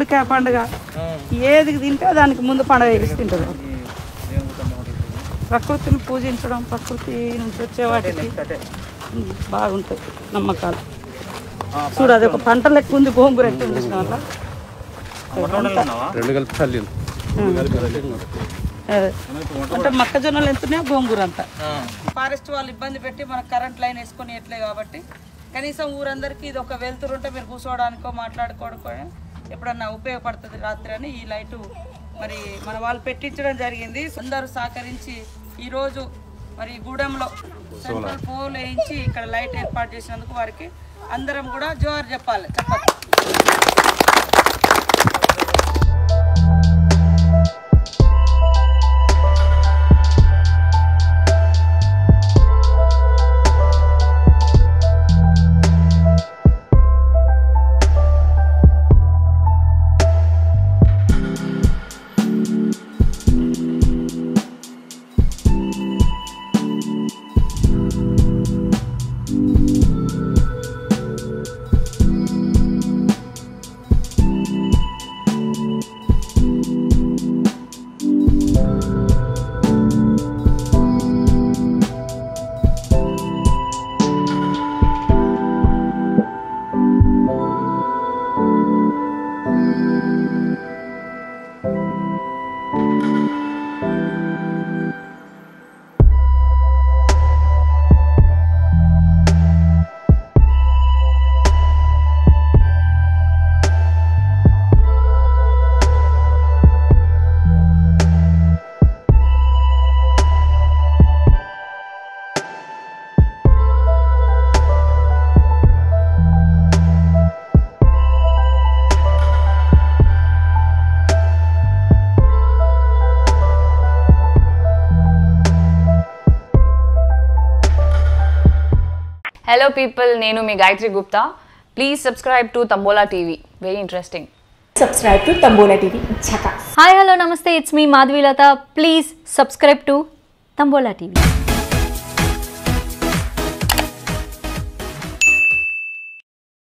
దేవుడికి ఆ పండుగ ఏది తింటే దానికి ముందు పండుగ చేసి తింటారు ప్రకృతిని పూజించడం ప్రకృతి నుంచి వచ్చే వాటికి ఉమ్, బాగుంటాయి నమ్మకాలు చూడు అది ఒక పంట లెక్క ఉంది గోంగూర ఎట్లా చూసిన వల్ల రెండు కలిపి చల్లింది అదే. అంటే మొక్కజొన్నలు ఎంతున్నాయో గోంగూర అంతా ఫారెస్ట్ వాళ్ళు ఇబ్బంది పెట్టి మనకు కరెంట్ లైన్ వేసుకొని ఎట్లే కాబట్టి కనీసం ఊరందరికీ ఇది ఒక వెళ్తురు ఉంటే మీరు కూర్చోవడానికో మాట్లాడుకోవడానికో ఎప్పుడన్నా ఉపయోగపడుతుంది రాత్రి అని ఈ లైటు మరి మన వాళ్ళు పెట్టించడం జరిగింది అందరూ సహకరించి ఈరోజు మరి గూడెంలో సెంట్రల్ పోల్ వేయించి ఇక్కడ లైట్ ఏర్పాటు చేసినందుకు వారికి అందరం కూడా జోహార్ చెప్పాలి చెప్పాలి హలో పీపుల్ నేను మీ Gayatri Gupta please subscribe to Tambola TV very interesting subscribe to Tambola TV. Chaka. Hi hello నమస్తే it's me Madhavilatha please subscribe to Tambola TV